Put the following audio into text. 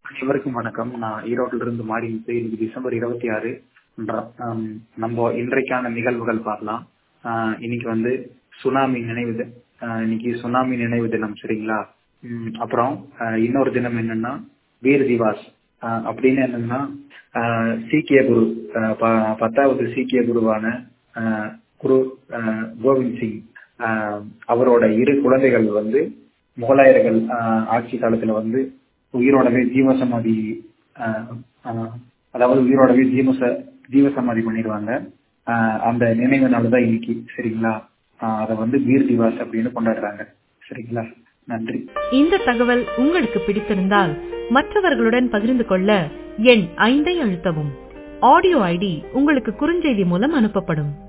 அனைவருக்கும் வணக்கம் நான் ஈரோட்டில இருந்து மாறி இன்னைக்கு டிசம்பர் இருபத்தி ஆறு நம்ம இன்றைக்கான நிகழ்வுகள் பார்க்கலாம் ஆஹ் இன்னைக்கு வந்து சுனாமி நினைவு தி- ஆஹ் இன்னைக்கு சுனாமி நினைவு தினம் சரிங்களா உம் அப்புறம் ஆஹ் இன்னொரு தினம் என்னன்னா வீர் திவாஸ் ஆஹ் அப்படின்னு என்னன்னா ஆஹ் சீக்கிய குரு ஆஹ் ப- பத்தாவது சீக்கிய குருவான ஆஹ் குரு ஆஹ் கோவிந்த் சிங் ஆஹ் அவரோட இரு குழந்தைகள் வந்து முகலாயர்கள் ஆஹ் ஆட்சி காலத்துல வந்து உயிரோடவே ஜீவசமாதி ஆஹ் ஆஹ் அதாவது உயிரோடவே ஜீவச ஜீவசமாதி பண்ணிடுவாங்க ஆஹ் அந்த நினைவு நாள் தான் இன்னைக்கு சரிங்களா ஆஹ் அதை வந்து வீர் திவாஸ் அப்படின்னு கொண்டாடுறாங்க சரிங்களா நன்றி இந்த தகவல் உங்களுக்கு பிடித்திருந்தால் மற்றவர்களுடன் பகிர்ந்து கொள்ள எண் ஐந்தை அழுத்தவும் ஆடியோ ஐடி உங்களுக்கு குறுஞ்செய்தி மூலம் அனுப்பப்படும்